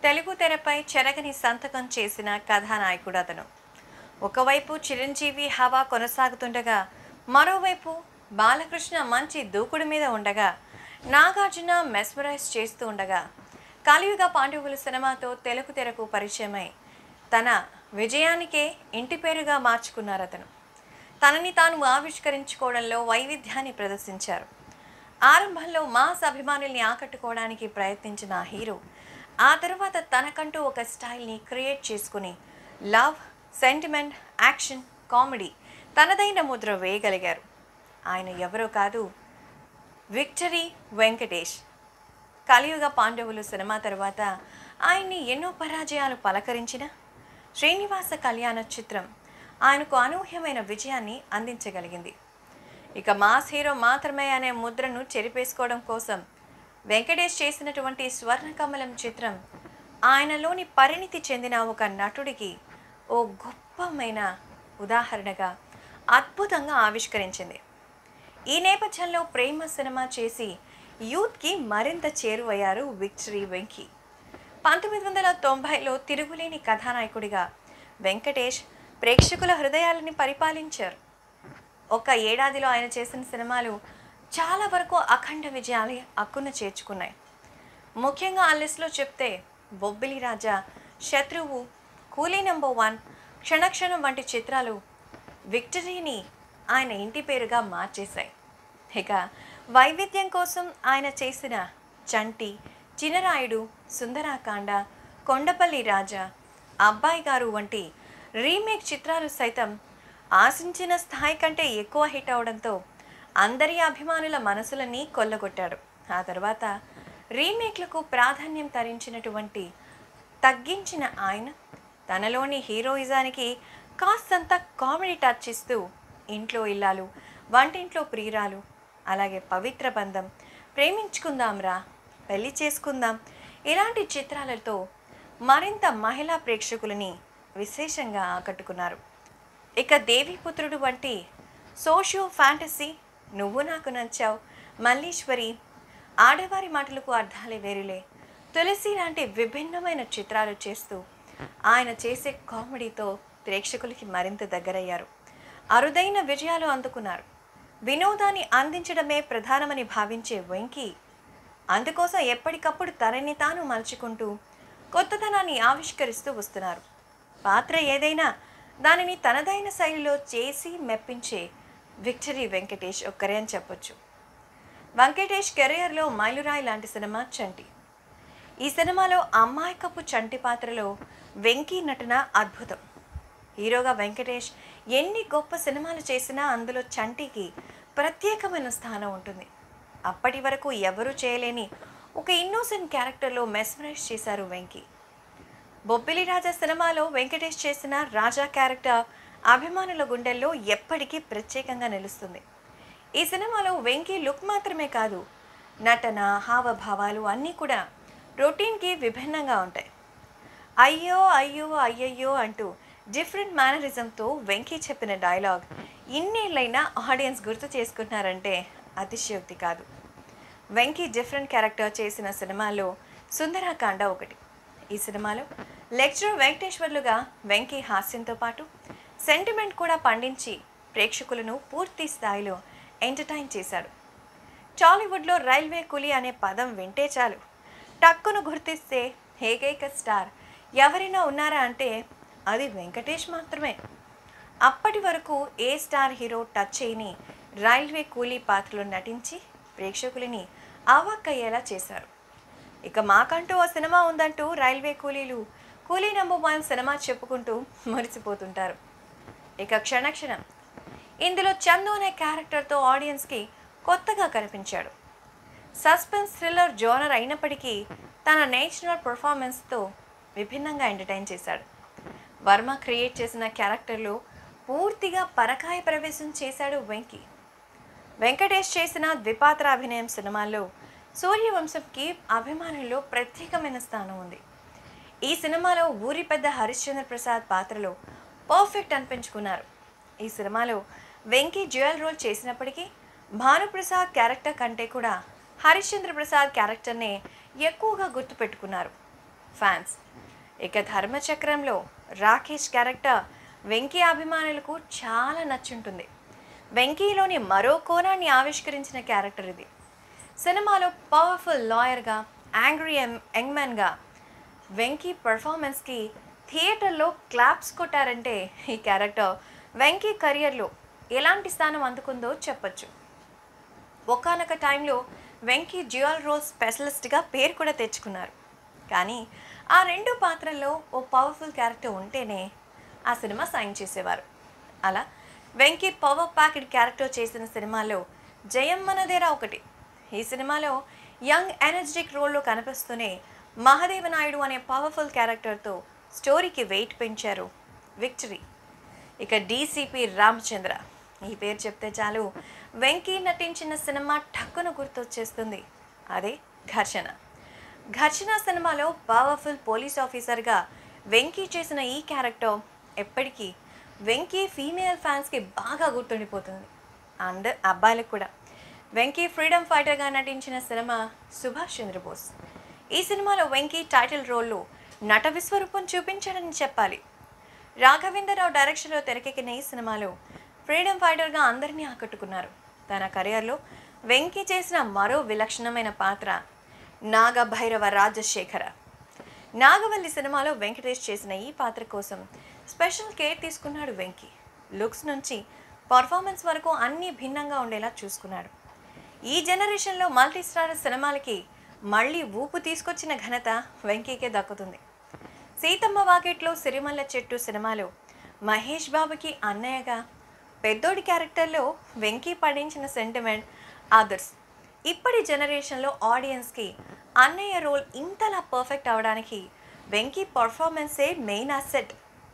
తెలుగు తెరపై చెరగని సంతకం చేసిన కథానాయకుడు అతను ఒకవైపు చిరంజీవి హవా కొనసాగుతుండగా మరోవైపు బాలకృష్ణ మంచి దూకుడు మీద ఉండగా నాగార్జున మెస్మరైజ్ చేస్తూ ఉండగా కలియుగ పాండవులు సినిమాతో తెలుగు తెరకు పరిచయమై తన విజయానికే ఇంటి పేరుగా మార్చుకున్నారు అతను తనని తాను ఆవిష్కరించుకోవడంలో వైవిధ్యాన్ని ప్రదర్శించారు ఆరంభంలో మాస్ అభిమానుల్ని ఆకట్టుకోవడానికి ప్రయత్నించిన ఆ హీరో ఆ తర్వాత తనకంటూ ఒక స్టైల్ని క్రియేట్ చేసుకుని లవ్ సెంటిమెంట్ యాక్షన్ కామెడీ తనదైన ముద్ర వేయగలిగారు ఆయన ఎవరో కాదు విక్టరీ వెంకటేష్ కలియుగ పాండవులు సినిమా తర్వాత ఆయన్ని ఎన్నో పరాజయాలు పలకరించిన శ్రీనివాస కళ్యాణ చిత్రం ఆయనకు అనూహ్యమైన విజయాన్ని అందించగలిగింది ఇక మాస్ హీరో మాత్రమే అనే ముద్రను చెరిపేసుకోవడం కోసం వెంకటేష్ చేసినటువంటి స్వర్ణకమలం చిత్రం ఆయనలోని పరిణితి చెందిన ఒక నటుడికి ఓ గొప్పమైన ఉదాహరణగా అద్భుతంగా ఆవిష్కరించింది ఈ నేపథ్యంలో ప్రేమ సినిమా చేసి యూత్కి మరింత చేరువయ్యారు విక్టరీ వెంకీ పంతొమ్మిది వందల తొంభైలో తిరుగులేని కథానాయకుడిగా వెంకటేష్ ప్రేక్షకుల హృదయాలని పరిపాలించారు ఒక ఏడాదిలో ఆయన చేసిన సినిమాలు చాలా వరకు అఖండ విజయాలు అక్కున చేర్చుకున్నాయి ముఖ్యంగా ఆ లిస్టులో చెప్తే బొబ్బిలి రాజా శత్రువు కూలీ నెంబర్ వన్ క్షణక్షణం వంటి చిత్రాలు విక్టరీని ఆయన ఇంటి పేరుగా మార్చేశాయి ఇక వైవిధ్యం కోసం ఆయన చేసిన చంటి చినరాయుడు సుందరాకాండ కొండపల్లి రాజా అబ్బాయి గారు వంటి రీమేక్ చిత్రాలు సైతం ఆశించిన స్థాయి కంటే ఎక్కువ హిట్ అవడంతో అందరి అభిమానుల మనసులని కొల్లగొట్టాడు ఆ తర్వాత రీమేక్లకు ప్రాధాన్యం తరించినటువంటి తగ్గించిన ఆయన తనలోని హీరోయిజానికి కాస్తంత కామెడీ టచ్ ఇస్తూ ఇంట్లో ఇల్లాలు వంటింట్లో ప్రియురాలు అలాగే పవిత్ర బంధం ప్రేమించుకుందాంరా పెళ్లి చేసుకుందాం ఇలాంటి చిత్రాలతో మరింత మహిళా ప్రేక్షకులని విశేషంగా ఆకట్టుకున్నారు ఇక దేవిపుత్రుడు వంటి సోషియో ఫ్యాంటసీ నువ్వు నాకు నచ్చావు మల్లీశ్వరి ఆడవారి మాటలకు అర్థాలే వేరులే తులసి లాంటి విభిన్నమైన చిత్రాలు చేస్తూ ఆయన చేసే కామెడీతో ప్రేక్షకులకి మరింత దగ్గరయ్యారు అరుదైన విజయాలు అందుకున్నారు వినోదాన్ని అందించడమే ప్రధానమని భావించే వెంకీ అందుకోసం ఎప్పటికప్పుడు తనని తాను మలుచుకుంటూ కొత్తదనాన్ని ఆవిష్కరిస్తూ వస్తున్నారు పాత్ర ఏదైనా దానిని తనదైన శైలిలో చేసి మెప్పించే విక్టరీ వెంకటేష్ ఒక్కరే అని చెప్పొచ్చు వెంకటేష్ కెరియర్లో మైలురాయి లాంటి సినిమా చంటి ఈ సినిమాలో అమ్మాయికపు చంటి పాత్రలో వెంకీ నటన అద్భుతం హీరోగా వెంకటేష్ ఎన్ని గొప్ప సినిమాలు చేసినా అందులో చంటికి ప్రత్యేకమైన స్థానం ఉంటుంది అప్పటి వరకు ఎవరూ చేయలేని ఒక ఇన్నోసెంట్ క్యారెక్టర్లో మెస్మరైజ్ చేశారు వెంకీ బొబ్బిలి రాజా సినిమాలో వెంకటేష్ చేసిన రాజా క్యారెక్టర్ అభిమానుల గుండెల్లో ఎప్పటికీ ప్రత్యేకంగా నిలుస్తుంది ఈ సినిమాలో వెంకీ లుక్ మాత్రమే కాదు నటన హావభావాలు అన్నీ కూడా రొటీన్కి విభిన్నంగా ఉంటాయి అయ్యో అయ్యో అయ్యయ్యో అంటూ డిఫరెంట్ మేనరిజంతో వెంకీ చెప్పిన డైలాగ్ ఇన్నేళ్ళైనా ఆడియన్స్ గుర్తు చేసుకుంటున్నారంటే అతిశయోక్తి కాదు వెంకీ డిఫరెంట్ క్యారెక్టర్ చేసిన సినిమాలో సుందరాకాండ ఒకటి ఈ సినిమాలో లెక్చరర్ వెంకటేశ్వర్లుగా వెంకీ హాస్యంతో పాటు సెంటిమెంట్ కూడా పండించి ప్రేక్షకులను పూర్తి స్థాయిలో ఎంటర్టైన్ చేశాడు టాలీవుడ్లో రైల్వే కూలీ అనే పదం వింటే చాలు టక్కును గుర్తిస్తే ఏకైక స్టార్ ఎవరైనా ఉన్నారా అంటే అది వెంకటేష్ మాత్రమే అప్పటి వరకు ఏ స్టార్ హీరో టచ్ చేయని రైల్వే కూలీ పాత్రలో నటించి ప్రేక్షకులని అవాక్కయ్యేలా చేశారు ఇక మాకంటూ ఓ సినిమా ఉందంటూ రైల్వే కూలీలు కూలీ నెంబర్ వన్ సినిమా చెప్పుకుంటూ మురిసిపోతుంటారు ఇక క్షణక్షణం ఇందులో చందు అనే క్యారెక్టర్తో ఆడియన్స్కి కొత్తగా కనిపించాడు సస్పెన్స్ థ్రిల్లర్ జోనర్ అయినప్పటికీ తన నేచురల్ పర్ఫార్మెన్స్తో విభిన్నంగా ఎంటర్టైన్ చేశాడు వర్మ క్రియేట్ చేసిన క్యారెక్టర్లో పూర్తిగా పరకాయ ప్రవేశం చేశాడు వెంకీ వెంకటేష్ చేసిన ద్విపాత్ర అభినయం సినిమాల్లో సూర్యవంశంకి అభిమానుల్లో ప్రత్యేకమైన స్థానం ఉంది ఈ సినిమాలో ఊరి పెద్ద హరిశ్చంద్ర ప్రసాద్ పాత్రలో పర్ఫెక్ట్ అనిపించుకున్నారు ఈ సినిమాలో వెంకీ జ్యువెల్ రోల్ చేసినప్పటికీ భానుప్రసాద్ క్యారెక్టర్ కంటే కూడా హరిశ్చంద్ర ప్రసాద్ క్యారెక్టర్నే ఎక్కువగా గుర్తుపెట్టుకున్నారు ఫ్యాన్స్ ఇక ధర్మచక్రంలో రాకేష్ క్యారెక్టర్ వెంకీ అభిమానులకు చాలా నచ్చుంటుంది వెంకీలోని మరో కోణాన్ని ఆవిష్కరించిన క్యారెక్టర్ ఇది సినిమాలో పవర్ఫుల్ లాయర్గా యాంగ్రీ యంగ్మెన్గా వెంకీ పర్ఫార్మెన్స్కి థియేటర్లో క్లాప్స్ కొట్టారంటే ఈ క్యారెక్టర్ వెంకీ కెరియర్లో ఎలాంటి స్థానం అందుకుందో చెప్పొచ్చు ఒకానొక టైంలో వెంకీ డ్యూయల్ రోల్ స్పెషలిస్ట్గా పేరు కూడా తెచ్చుకున్నారు కానీ ఆ రెండు పాత్రల్లో ఓ పవర్ఫుల్ క్యారెక్టర్ ఉంటేనే ఆ సినిమా సైన్ చేసేవారు అలా వెంకీ పవర్ ప్యాకెడ్ క్యారెక్టర్ చేసిన సినిమాలో జయం మనదేరా ఒకటి ఈ సినిమాలో యంగ్ ఎనర్జెటిక్ రోల్లో కనిపిస్తూనే మహాదేవ నాయుడు అనే పవర్ఫుల్ క్యారెక్టర్తో స్టోరీకి వెయిట్ పెంచారు విక్టరీ ఇక డీసీపీ రామచంద్ర ఈ పేరు చెప్తే చాలు వెంకీ నటించిన సినిమా టక్కున గుర్తొచ్చేస్తుంది అదే ఘర్షణ ఘర్షణ సినిమాలో పవర్ఫుల్ పోలీస్ ఆఫీసర్గా వెంకీ చేసిన ఈ క్యారెక్టర్ ఎప్పటికీ వెంకీ ఫీమేల్ ఫ్యాన్స్కి బాగా గుర్తుండిపోతుంది అండ్ అబ్బాయిలకు కూడా వెంకీ ఫ్రీడమ్ ఫైటర్గా నటించిన సినిమా సుభాష్ చంద్రబోస్ ఈ సినిమాలో వెంకీ టైటిల్ రోల్లో నట విశ్వరూపం చూపించాడని చెప్పాలి రాఘవేంద్రరావు డైరెక్షన్లో తెరకెక్కిన ఈ సినిమాలో ఫ్రీడమ్ ఫైటర్గా అందరినీ ఆకట్టుకున్నారు తన కెరియర్లో వెంకీ చేసిన మరో విలక్షణమైన పాత్ర నాగభైరవ రాజశేఖర నాగవల్లి సినిమాలో వెంకటేష్ చేసిన ఈ పాత్ర కోసం స్పెషల్ కేర్ తీసుకున్నాడు వెంకీ లుక్స్ నుంచి పర్ఫార్మెన్స్ వరకు అన్నీ భిన్నంగా ఉండేలా చూసుకున్నాడు ఈ జనరేషన్లో మల్టీ స్టార్ సినిమాలకి మళ్ళీ ఊపు తీసుకొచ్చిన ఘనత వెంకీకే దక్కుతుంది సీతమ్మ వాకిట్లో సిరిమల్ల చెట్టు సినిమాలో మహేష్ బాబుకి అన్నయ్యగా పెద్దోడి క్యారెక్టర్లో వెంకీ పడించిన సెంటిమెంట్ అదర్స్ ఇప్పటి జనరేషన్లో ఆడియన్స్కి అన్నయ్య రోల్ ఇంతలా పర్ఫెక్ట్ అవడానికి వెంకీ పర్ఫార్మెన్సే మెయిన్ అసెట్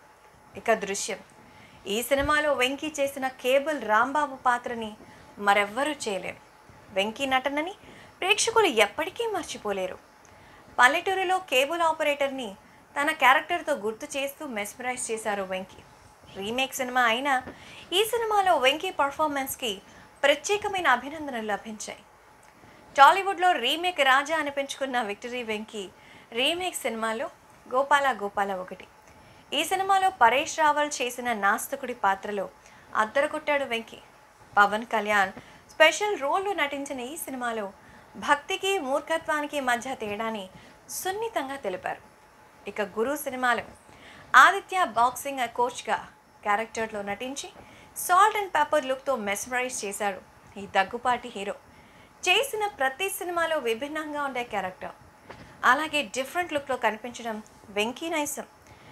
ఇక దృశ్యం ఈ సినిమాలో వెంకీ చేసిన కేబుల్ రాంబాబు పాత్రని మరెవ్వరూ చేయలేరు వెంకీ నటనని ప్రేక్షకులు ఎప్పటికీ మర్చిపోలేరు పల్లెటూరులో కేబుల్ ఆపరేటర్ని తన క్యారెక్టర్తో గుర్తు చేస్తూ మెస్మరైజ్ చేశారు వెంకీ రీమేక్ సినిమా అయినా ఈ సినిమాలో వెంకీ పర్ఫార్మెన్స్కి ప్రత్యేకమైన అభినందనలు లభించాయి టాలీవుడ్లో రీమేక్ రాజా అనిపించుకున్న విక్టరీ వెంకీ రీమేక్ సినిమాలో గోపాల గోపాల ఒకటి ఈ సినిమాలో పరేష్ రావల్ చేసిన నాస్తికుడి పాత్రలో అద్దరగొట్టాడు వెంకీ పవన్ కళ్యాణ్ స్పెషల్ రోల్లో నటించిన ఈ సినిమాలో భక్తికి మూర్ఖత్వానికి మధ్య తేడాని సున్నితంగా తెలిపారు ఇక గురు సినిమాలో ఆదిత్య బాక్సింగ్ కోచ్గా క్యారెక్టర్లో నటించి సాల్ట్ అండ్ పెప్పర్ లుక్తో మెస్మరైజ్ చేశాడు ఈ దగ్గుపాటి హీరో చేసిన ప్రతి సినిమాలో విభిన్నంగా ఉండే క్యారెక్టర్ అలాగే డిఫరెంట్ లుక్లో కనిపించడం వెంకీ నైసం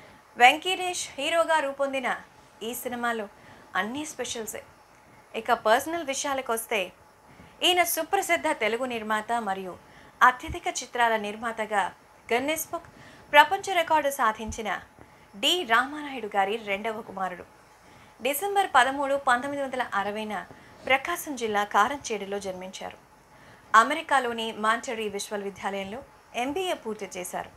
వెంకటేష్ హీరోగా రూపొందిన ఈ సినిమాలో అన్ని స్పెషల్సే ఇక పర్సనల్ విషయాలకు వస్తే ఈయన సుప్రసిద్ధ తెలుగు నిర్మాత మరియు అత్యధిక చిత్రాల నిర్మాతగా గన్నెస్ బుక్ ప్రపంచ రికార్డు సాధించిన డి రామానాయుడు గారి రెండవ కుమారుడు డిసెంబర్ పదమూడు పంతొమ్మిది వందల అరవైన ప్రకాశం జిల్లా కారంచేడులో జన్మించారు అమెరికాలోని మాంటరీ విశ్వవిద్యాలయంలో ఎంబీఏ పూర్తి చేశారు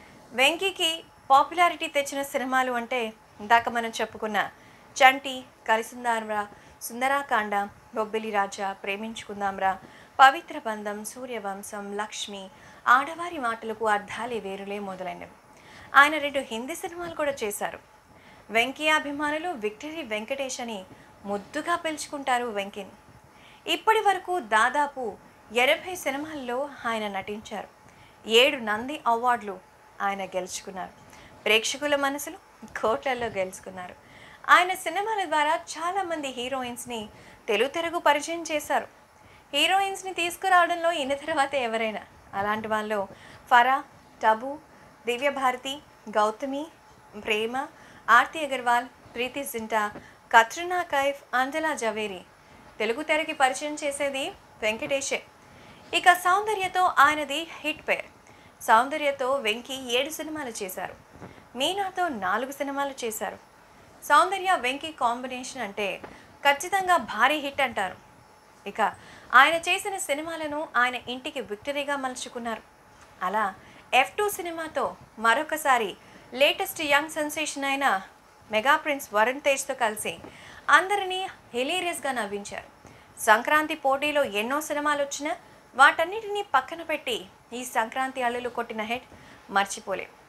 వెంకీకి పాపులారిటీ తెచ్చిన సినిమాలు అంటే ఇందాక మనం చెప్పుకున్న చంటి కలిసిందాంరా సుందరాకాండ బొబ్బిలి రాజా ప్రేమించుకుందాంరా పవిత్ర బంధం సూర్యవంశం లక్ష్మి ఆడవారి మాటలకు అర్థాలే వేరులే మొదలైనవి ఆయన రెండు హిందీ సినిమాలు కూడా చేశారు వెంకీ అభిమానులు విక్టరీ వెంకటేష్ అని ముద్దుగా పిలుచుకుంటారు వెంకీని ఇప్పటి వరకు దాదాపు ఎనభై సినిమాల్లో ఆయన నటించారు ఏడు నంది అవార్డులు ఆయన గెలుచుకున్నారు ప్రేక్షకుల మనసులు కోట్లల్లో గెలుచుకున్నారు ఆయన సినిమాల ద్వారా చాలామంది హీరోయిన్స్ని తెలుగు తెరకు పరిచయం చేశారు హీరోయిన్స్ని తీసుకురావడంలో ఈయన తర్వాత ఎవరైనా అలాంటి వాళ్ళు ఫరా టబు దివ్యభారతి గౌతమి ప్రేమ ఆర్తి అగర్వాల్ ప్రీతి జింటా కత్రినా కైఫ్ అంజలా జవేరి తెలుగు తెరకి పరిచయం చేసేది వెంకటేషే ఇక సౌందర్యతో ఆయనది హిట్ పేర్ సౌందర్యతో వెంకీ ఏడు సినిమాలు చేశారు మీనాతో నాలుగు సినిమాలు చేశారు సౌందర్య వెంకీ కాంబినేషన్ అంటే ఖచ్చితంగా భారీ హిట్ అంటారు ఇక ఆయన చేసిన సినిమాలను ఆయన ఇంటికి విక్టరీగా మలుచుకున్నారు అలా ఎఫ్ టూ సినిమాతో మరొకసారి లేటెస్ట్ యంగ్ సెన్సేషన్ అయిన మెగా ప్రిన్స్ వరుణ్ తేజ్తో కలిసి అందరినీ హిలీరియస్గా నవ్వించారు సంక్రాంతి పోటీలో ఎన్నో సినిమాలు వచ్చినా వాటన్నిటినీ పక్కన పెట్టి ఈ సంక్రాంతి అల్లులు కొట్టిన హిట్ మర్చిపోలేం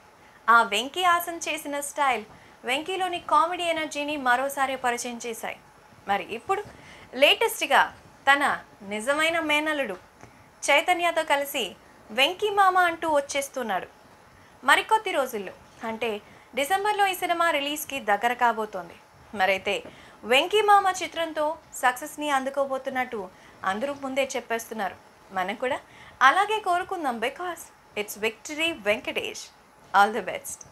ఆ వెంకీ హాసన్ చేసిన స్టైల్ వెంకీలోని కామెడీ ఎనర్జీని మరోసారి పరిచయం చేశాయి మరి ఇప్పుడు లేటెస్ట్గా తన నిజమైన మేనలుడు చైతన్యతో కలిసి వెంకీ మామ అంటూ వచ్చేస్తున్నాడు మరికొద్ది రోజుల్లో అంటే డిసెంబర్లో ఈ సినిమా రిలీజ్కి దగ్గర కాబోతోంది మరైతే వెంకీ మామ చిత్రంతో సక్సెస్ని అందుకోబోతున్నట్టు అందరూ ముందే చెప్పేస్తున్నారు మనం కూడా అలాగే కోరుకుందాం because it's victory Venkatesh all the best